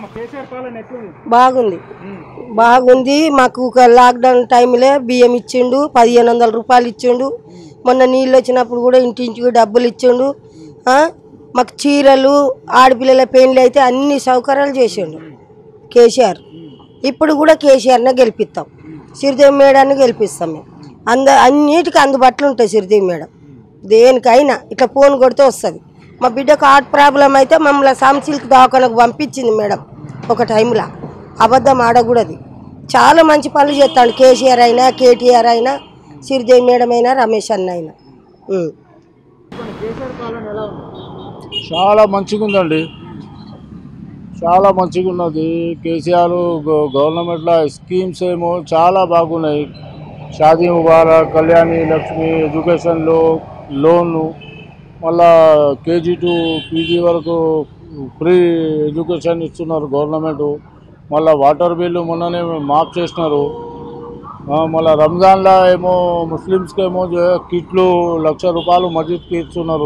ఎట్లుందమ్మా కేసీఆర్ పాలన ఎట్లుంది బాగుంది బాగుంది మాకు ఒక లాక్డౌన్ టైంలో బియ్యం ఇచ్చిండు పదిహేను వందల రూపాయలు ఇచ్చిండు మొన్న నీళ్ళు వచ్చినప్పుడు కూడా ఇంటింటికి డబ్బులు ఇచ్చిండు ఆ? మాకు చీరలు ఆడపిల్లల పెయింట్లు అయితే అన్ని సౌకర్యాలు చేసిండు కేసీఆర్ ఇప్పుడు కూడా కేసీఆర్నే గెలిపిస్తాం సిరిదేవి మేడాన్ని గెలిపిస్తాం మేము అంద అన్నిటికీ అందుబాటులో ఉంటాయి సిరిదేవి మేడం దేనికైనా ఇట్లా ఫోన్ కొడితే వస్తుంది మా బిడ్డకు హార్ట్ ప్రాబ్లం అయితే మమ్మల్ని సాంసిల్క్ దవాఖానకు పంపించింది మేడం ఒక టైంలో అబద్ధం ఆడకూడదు చాలా మంచి పనులు చేస్తాడు కేసీఆర్ అయినా కేటీఆర్ అయినా సిరిదేవి మేడం అయినా రమేష్ అన్న అయినా ఉం. కేసీఆర్ పాలన ఎలా ఉంది చాలా మంచిగా ఉందండి చాలా మంచిగా ఉన్నది కేసీఆర్ గ- గవర్నమెంట్లో స్కీమ్స్ ఏమో చాలా బాగున్నాయి షాదీ ముబారక్ కళ్యాణి లక్ష్మి ఎడ్యుకేషన్లో లోన్లు మళ్ళా కేజీ టు పీజీ వరకు ఫ్రీ ఎడ్యుకేషన్ ఇస్తున్నారు గవర్నమెంట్ మళ్ళా వాటర్ బిల్లు మొన్ననే మాఫ్ చేసినారు ఆ, మళ్ళా రంజాన్లో ఏమో ముస్లిమ్స్కి ఏమో జ- కిట్లు లక్ష రూపాయలు మస్జిద్కి ఇస్తున్నారు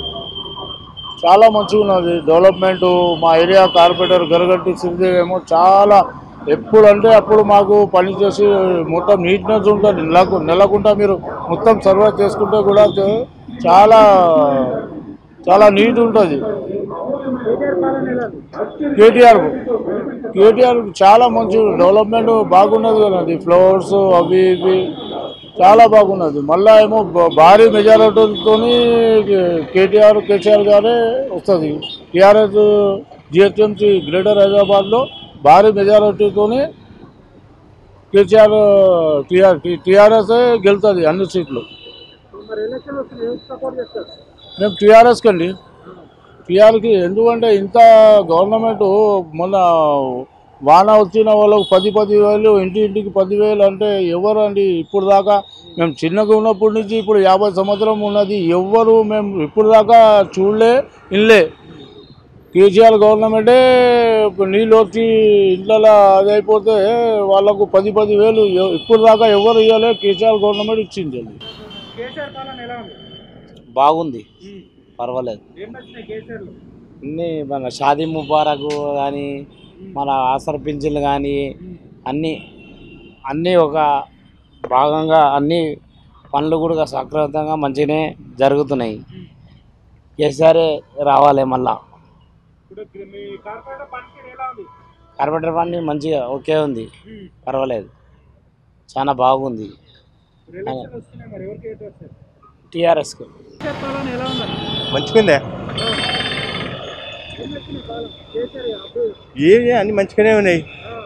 చాలా మంచిగా ఉన్నది డెవలప్మెంట్ మా ఏరియా కార్పొరేటర్ గరగట్టి సింధేవ్ ఏమో చాలా ఎప్పుడు అంటే అప్పుడు మాకు పని చేసి మొత్తం నీట్నెస్ ఉంటుంది నెలకు నెలకుంటా మీరు మొత్తం సర్వే చేసుకుంటే కూడా చే- చాలా చాలా నీట్ ఉంటుంది కేటీఆర్ పాలన ఎలా ఉంది కేటీఆర్ కేటీఆర్ చాలా మంచి డెవలప్మెంట్ బాగున్నది కదండి ఫ్లవర్స్ అవి ఇవి చాలా బాగున్నది మళ్ళా ఏమో బ- భారీ మెజారిటీతో కేటీఆర్ కేసీఆర్ గారే వస్తుంది టీఆర్ఎస్ జిహెచ్ఎంసీ గ్రేటర్ హైదరాబాద్లో భారీ మెజారిటీతో కేసీఆర్ టీఆర్ టీఆర్ఎస్ గెలుతుంది అన్ని సీట్లు మరి ఎలక్షన్ వస్తుంది ఎవరికి సపోర్ట్ చేస్తారు మేము టీఆర్ఎస్కి అండి టీఆర్కి ఎందుకంటే ఇంత గవర్నమెంట్ మొన్న వాన వచ్చిన వాళ్ళకు పది పది వేలు ఇంటి ఇంటికి పదివేలు అంటే ఎవరు అండి ఇప్పుడు దాకా మేము చిన్నగా ఉన్నప్పటి నుంచి ఇప్పుడు యాభై సంవత్సరం ఉన్నది ఎవ్వరు మేము ఇప్పుడు దాకా చూడలే ఇల్లే కేసీఆర్ గవర్నమెంటే నీళ్ళు వచ్చి ఇంట్లో అది అయిపోతే వాళ్ళకు పది పది వేలు ఎ- ఇప్పుడు దాకా ఎవరు ఇవ్వలే కేసీఆర్ గవర్నమెంట్ ఇచ్చింది కేసీఆర్ పాలన ఎలా ఉంది బాగుంది పర్వాలేదు ఏం నచ్చినాయి కేసీఆర్ లో అన్నీ మన షాదీ ముబారక్ కానీ మన ఆసర పింఛన్లు కానీ అన్నీ అన్నీ ఒక భాగంగా అన్ని పనులు కూడా సక్రమంగా మంచిగానే జరుగుతున్నాయి కేసీఆర్ రావాలి మళ్ళా ఇప్పుడు మీ కార్పొరేటర్ పనితీరు ఎలా ఉంది కార్పొరేటర్ పని మంచిగా ఓకే ఉంది పర్వాలేదు చాలా బాగుంది ఇప్పుడు ఎలక్షన్ వస్తున్నాయి మరి ఎవరికి అయితే వస్తారు టీఆర్ఎస్కు కేసీఆర్ పాలన ఎలా ఉందండి మంచిగుందే ఏం నచ్చినాయి పాలన కేసీఆర్ అప్పుడు ఏమి అన్ని మంచిగానే ఉన్నాయి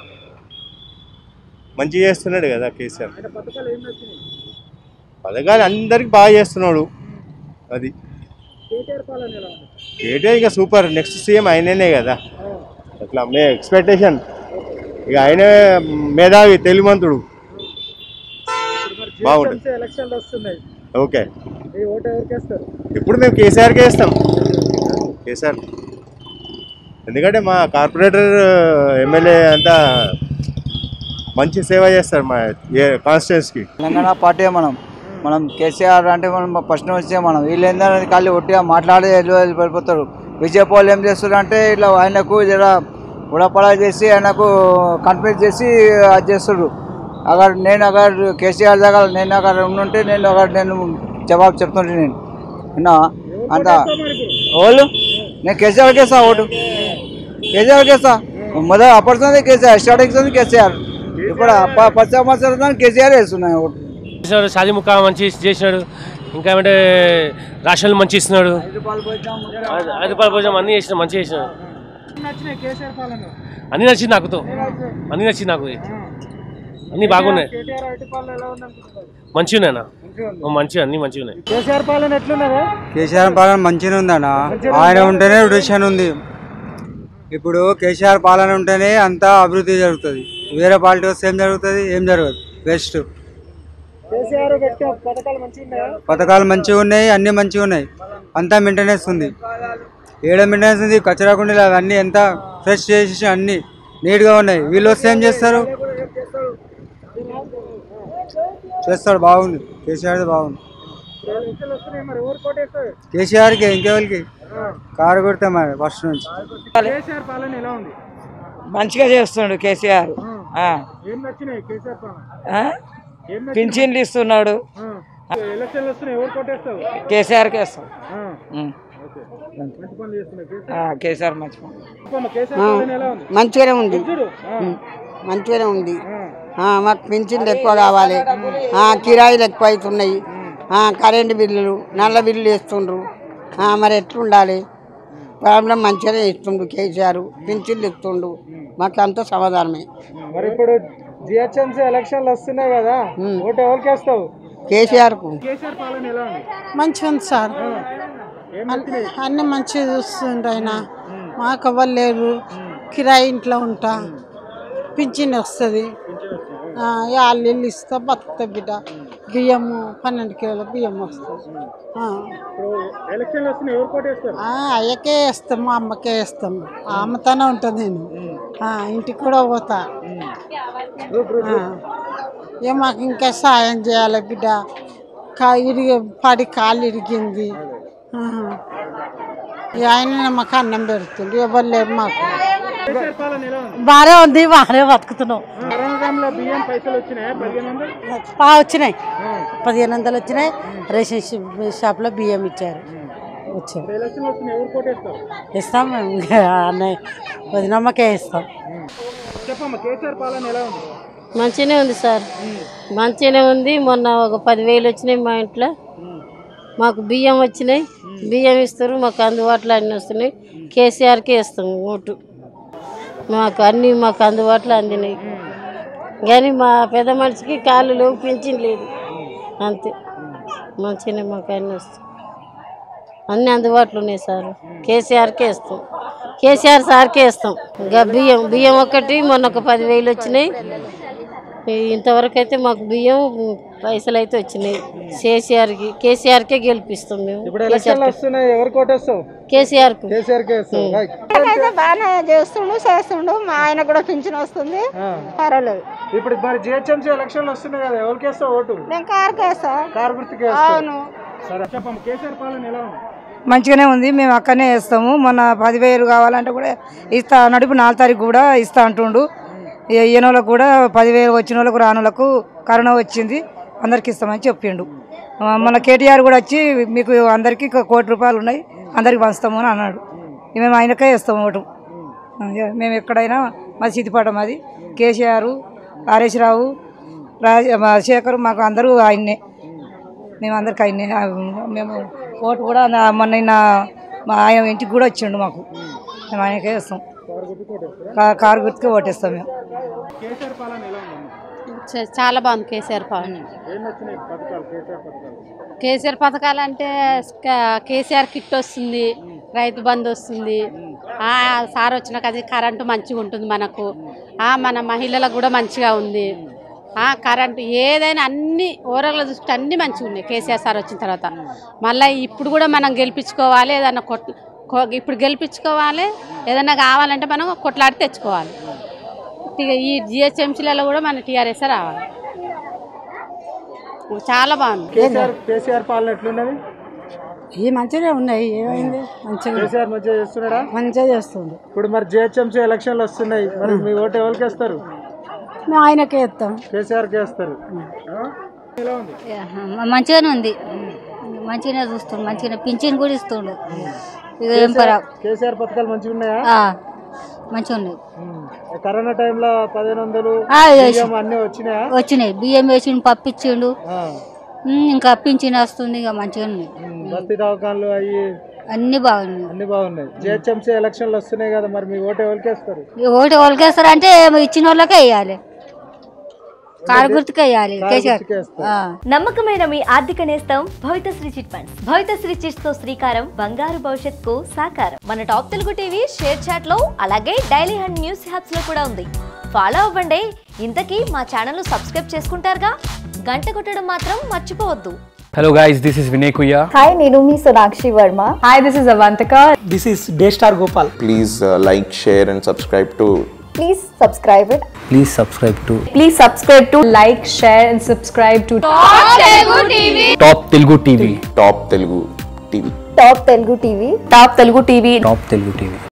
మంచిగా చేస్తున్నాడు కదా కేసీఆర్ ఆయన పథకాలు ఏం నచ్చినాయి పథకాలు అందరికి బాగా చేస్తున్నాడు అది కేటీఆర్ పాలన ఎలా ఉంది కేటీఆర్ ఇక సూపర్ నెక్స్ట్ సీఎం ఆయననే కదా అట్లా మే ఎక్స్పెక్టేషన్ ఇక ఆయనే మేధావి తెలివంతుడు ఇప్పుడు మరి బాగుంటుంది. GHMC ఎలక్షన్లు వస్తున్నాయి ఓకే ఈ ఓటు ఎవరికి వేస్తారు ఇప్పుడు మేము కేసీఆర్కే ఇస్తాం కేసీఆర్ ఎందుకంటే మా కార్పొరేటర్ ఎమ్మెల్యే అంతా మంచి సేవ చేస్తారు మా కాన్స్టిట్యున్సీకి తెలంగాణ పార్టీ మనం మనం కేసీఆర్ అంటే మనం ఫస్ట్ వచ్చే మనం వీళ్ళు ఏంటంటే ఖాళీ ఒట్టిగా మాట్లాడి వెళ్ళి వెళ్ళి పడిపోతారు బీజేపీ వాళ్ళు ఏం చేస్తారు అంటే ఇట్లా ఆయనకు జర ఉడపడా చేసి ఆయనకు కన్ఫ్యూజ్ చేసి అది చేస్తారు అగర్ నేను అగర్ కేసీఆర్ దగ్గర నేను అక్కడ ఉండుంటే నేను అక్కడ నేను జవాబు చెప్తుంటే నేను విన్నా అంత వాళ్ళు నేను కేసీఆర్కి వేస్తా ఓటు కేసీఆర్కి వేస్తా మొదలు అప్పడుతుంది కేసీఆర్ స్టార్టింగ్ ఉంది కేసీఆర్ ఇప్పుడు ప- పది సంవత్సరాలు కేసీఆర్ వేస్తున్నాయి ఓటు చేసినాడు షాదీ ముక్క మంచి చేసినాడు ఇంకా ఏమంటే రాషన్లు మంచి ఇస్తున్నాడు ఐదు- ఐదు రూపాయల భోజనం అన్ని చేసినాడు మంచి చేసినాడు ఏం నచ్చినాయి కేసీఆర్ పాలన అన్ని నచ్చింది నాకుతో అన్ని నచ్చింది నాకు అన్ని బాగున్నాయి కేటీఆర్ అరటి పాలన ఎలా ఉంది అనుకుంటున్నారు మంచిగా ఉన్నాయి అన్న మంచిగా అన్ని మంచిగా ఉన్నాయి కేసీఆర్ పాలన ఎట్లున్నదా కేసీఆర్ పాలన మంచిగా ఉందన్న ఆయన ఉంటేనే డిసిషన్ ఉంది ఇప్పుడు కేసీఆర్ పాలన ఉంటేనే అంతా అభివృద్ధి జరుగుతుంది వేరే పార్టీ వస్తే ఏం జరుగుతుంది ఏం జరగదు బెస్ట్ కేసీఆర్ పెట్టిన పథకాలు మంచిగా ఉన్నాయా పథకాలు మంచిగా ఉన్నాయి అన్నీ మంచిగా ఉన్నాయి అంతా మెయింటెనెన్స్ ఉంది ఏడ మెయింటెనెన్స్ ఉంది కచరా కుండీలు అవన్నీ ఎంత ఫ్రెష్ చేసి అన్నీ నీట్గా ఉన్నాయి వీళ్ళు వస్తే ఏం చేస్తారు చేస్తాడు బాగుంది కేసీఆర్ బాగుంది ఎలక్షన్లు వస్తున్నాయి మరి ఎవరు కోటేస్తారు కేసీఆర్కి ఇంకెవరికి కారు కొడితే మరి ఫస్ట్ నుంచి కేసీఆర్ పాలన ఎలా ఉంది మంచిగా చేస్తున్నాడు కేసీఆర్ ఆ. ఏం నచ్చినాయి కేసీఆర్ పాలన ఆ? ఏం నచ్చినాయి? పింఛన్లు ఇస్తున్నాడు ఆ. ఎలక్షన్లు వస్తున్నాయి ఎవరు కొట్టేస్తావు కేసీఆర్కి వేస్తాం ఆ. ఉం. ఓకే. మంచి పనులు చేస్తున్నాయి కేసీఆర్ ఆ, కేసీఆర్ మంచి పని. చెప్పమ్మా, కేసీఆర్ పాలన ఎలా ఉంది మంచిగానే ఉంది చూడు ఆ. మంచిగానే ఉంది ఆ, మాకు పింఛన్లు ఎక్కువ కావాలి ఆ, కిరాయిలు ఎక్కువ అవుతున్నాయి ఆ, కరెంటు బిల్లులు నల్ల బిల్లులు వేస్తుండ్రు ఆ, మరి ఎట్లుండాలి ప్రాబ్లం మంచిగానే ఇస్తుండు కేసీఆర్ పింఛన్లు ఇస్తుండు మాకు అంతా సమాధానమే మరి ఇప్పుడు జిహెచ్ఎంసీ ఎలక్షన్లు వస్తున్నాయి కదా ఓటు ఎవరికి వేస్తావు కేసీఆర్కు కేసీఆర్ పాలన ఎలా ఉంది మంచిగా ఉంది సార్ ఏం నచ్చినాయి అన్ని మంచిగా చూస్తుండ్రు ఆయన మాకు ఎవ్వరు లేరు కిరాయి ఇంట్లో ఉంటా పింఛన్ వస్తుంది వాళ్ళు ఇల్లు ఇస్తా బతుకుతా బిడ్డ బియ్యము పన్నెండు కిలోల బియ్యం వస్తుంది ఆ. ఇప్పుడు ఎలక్షన్లు వస్తున్నాయి ఎవరు కొట్టేస్తారు ఆ, అయ్యకే వేస్తాం మా అమ్మకే వేస్తాం ఆ అమ్మతోనే ఉంటుంది నేను ఆ, ఇంటికి కూడా పోతా ఆ. ఏ మాకు ఇంకా సాయం చేయాలి బిడ్డ కా ఇరిగి పడి కాలు ఇరిగింది ఆహా. ఇక ఆయన మాకు అన్నం పెడుతుంది ఎవరు లేరు మాకు కేసీఆర్ పాలన ఎలా ఉంది బాగానే ఉంది బాగానే బతుకుతున్నాం కరోనా టైంలో బియ్యం పైసలు వచ్చినాయా పదిహేను వందలు బాగా వచ్చినాయి పదిహేను వందలు వచ్చినాయి రేషన్ షా- షాప్లో బియ్యం ఇచ్చారు వచ్చారు ఇప్పుడు ఎలక్షన్లు వస్తున్నాయి ఎవరు కొట్టేస్తారు ఇస్తాం మేము ఇంకా అన్నయ్య వదినమ్మకే ఇస్తాం చెప్పమ్మా కేసీఆర్ పాలన ఎలా ఉంది మంచిగానే ఉంది సార్ మంచిగానే ఉంది మొన్న ఒక పదివేలు వచ్చినాయి మా ఇంట్లో మాకు బియ్యం వచ్చినాయి బియ్యం ఇస్తారు మాకు అందుబాటులో అన్నీ వస్తున్నాయి కేసీఆర్కే ఇస్తాం ఓటు మాకు అన్నీ మాకు అందుబాటులో అందినాయి కానీ మా పెద్ద మనిషికి కాళ్ళు లేవు పింఛన్ లేదు అంతే మంచిగానే మాకు అన్నీ వస్తాయి అన్నీ అందుబాటులో ఉన్నాయి సార్ కేసీఆర్కే ఇస్తాం కేసీఆర్ సార్కే ఇస్తాం ఇంకా బియ్యం బియ్యం ఒకటి మొన్న ఒక పదివేలు వచ్చినాయి ఈ ఇంతవరకు అయితే మాకు బియ్యం పైసలు అయితే వచ్చినాయి కేసీఆర్కి కేసీఆర్కే గెలిపిస్తాం మేము ఇప్పుడు ఎలక్షన్లు వస్తున్నాయి ఎవరు కొట్టేస్తావు కేసీఆర్కు కేసీఆర్కే వేస్తావు రైట్. అయితే బాగానే చేస్తుండు చేస్తుండు మా ఆయన కూడా పింఛన్ వస్తుంది ఆ. పర్వాలేదు ఇప్పుడు మరి జిహెచ్ఎంసీ ఎలక్షన్లు వస్తున్నాయి కదా ఎవరికి వేస్తావు ఓటు నేను కారుకి వేస్తా కారు గుర్తుకే వేస్తావు అవును సరే చెప్పమ్మా కేసీఆర్ పాలన ఎలా ఉంది మంచిగానే ఉంది మేము అక్కడనే వేస్తాము మొన్న పదివేలు కావాలంటే కూడా ఇస్తా అన్నాడు ఇప్పుడు నాలుగు తారీఖు కూడా ఇస్తా అంటుండు ఈయన వాళ్ళకు కూడా పదివేలు వచ్చిన వాళ్ళకు రాని వాళ్ళకు కరోనా వచ్చింది అందరికి ఇస్తామని చెప్పిండు ఆ, మన కేటీఆర్ కూడా వచ్చి మీకు అందరికీ ఒక కోటి రూపాయలు ఉన్నాయి అందరికి పంచుతాము అని అన్నాడు ఇక మేము ఆయనకే ఇస్తాము ఓటు ఆ, ఇక మేము ఎక్కడైనా మాది సిద్దిపాట మాది కేసీఆర్ హరీష్ రావు రాజ మా శేఖర్ మాకు అందరూ ఆయన్నే మేము అందరికి ఆయన్నే ఆ, మేము ఓటు కూడా నా- మొన్న నిన్న మా ఆయన ఇంటికి కూడా వచ్చిండు మాకు మేము ఆయనకే ఇస్తాం కా- కారు గుర్తుకే ఓటేస్తాం మేము కేసీఆర్ పాలన ఎలా ఉంది చ- చాలా బాగుంది కేసీఆర్ పాలన ఏం నచ్చినాయి పథకాలు కేసీఆర్ పథకాలు కేసీఆర్ పథకాలు అంటే క- కేసీఆర్ కిట్ వస్తుంది రైతు బంధు వస్తుంది ఆ, సార్ వచ్చినాక అది కరెంటు మంచిగా ఉంటుంది మనకు ఆ, మన మహిళలకు కూడా మంచిగా ఉంది ఆ, కరెంటు ఏదైనా అన్ని ఓవరాల్గా చూస్తే అన్ని మంచిగా ఉన్నాయి కేసీఆర్ సార్ వచ్చిన తర్వాత మళ్ళీ ఇప్పుడు కూడా మనం గెలిపించుకోవాలి ఏదన్నా కొట్ కొ- ఇప్పుడు గెలిపించుకోవాలి ఏదైనా కావాలంటే మనం కొట్లాడి తెచ్చుకోవాలి ఇక ఈ జిహెచ్ఎంసీలలో కూడా మన టీఆర్ఎస్ రావాలి చాలా బాగుంది కేసీఆర్ కేసీఆర్ పాలన ఎట్లున్నది ఈ మంచిగానే ఉన్నాయి ఏమైంది మంచిగా కేసీఆర్ మంచిగా చేస్తున్నాడా మంచిగా చేస్తుండు ఇప్పుడు మరి జిహెచ్ఎంసీ ఎలక్షన్లు వస్తున్నాయి మరి మీ ఓటు ఎవరికి వేస్తారు మేము ఆయనకే ఇస్తాం కేసీఆర్కి వేస్తారు ఆ? ఎలా ఉంది మంచిగానే ఉంది మంచిగానే చూస్తుండు మంచిగానే పింఛన్ కూడా ఇస్తుండు ఇక ఏం పరా కేసీఆర్ పథకాలు మంచిగా ఉన్నాయా ఆ, మంచిగా ఉన్నాయి కరోనా టైంలో పదిహేను వందలు ఆ, వేసి- బియ్యం అన్నీ వచ్చినాయా వచ్చినాయి బియ్యం వేసిండు పప్పు ఇచ్చిండు ఆ. ఉమ్, ఇంకా పింఛన్ వస్తుంది ఇక మంచిగా ఉన్నాయి బస్తీ దవాఖాన్లు అవి అన్ని బాగున్నాయి అన్ని బాగున్నాయి జిహెచ్ఎంసీ ఎలక్షన్లు వస్తున్నాయి కదా మరి మీ ఓటు ఎవరికి వేస్తారు ఈ ఓటు వాళ్ళకేస్తారు అంటే ఇచ్చిన వాళ్ళకే వేయాలి కారు గుర్తుకే వేయాలి కారు కేసీఆర్ గుర్తుకే వేస్తారు. ఆ. నమ్మకమైన మీ ఆర్థిక నేస్తం Bhavithasri chit funds Bhavithasri chits తో శ్రీకారం బంగారు భవిష్యత్తుకు సాకారం మన top Telugu TV ShareChat లో అలాగే డైలీ హండ్ న్యూస్ హ్యాప్స్ లో కూడా ఉంది ఫాలో అవ్వండి ఇంతకీ మా ఛానల్ సబ్స్క్రైబ్ చేసుకుంటారుగా గంట కొట్టడం మాత్రం మర్చిపోవద్దు Hello guys, this is Vinay Kuya. Hi నేను మీ Sonakshi Varma hi this is Avantika This is Daystar Gopal. Please uh, like, share, and subscribe to please subscribe it Please subscribe to please subscribe to like share and subscribe to top Telugu TV Top Telugu TV. Top Telugu TV. Top Telugu TV top Telugu TV Top Telugu TV.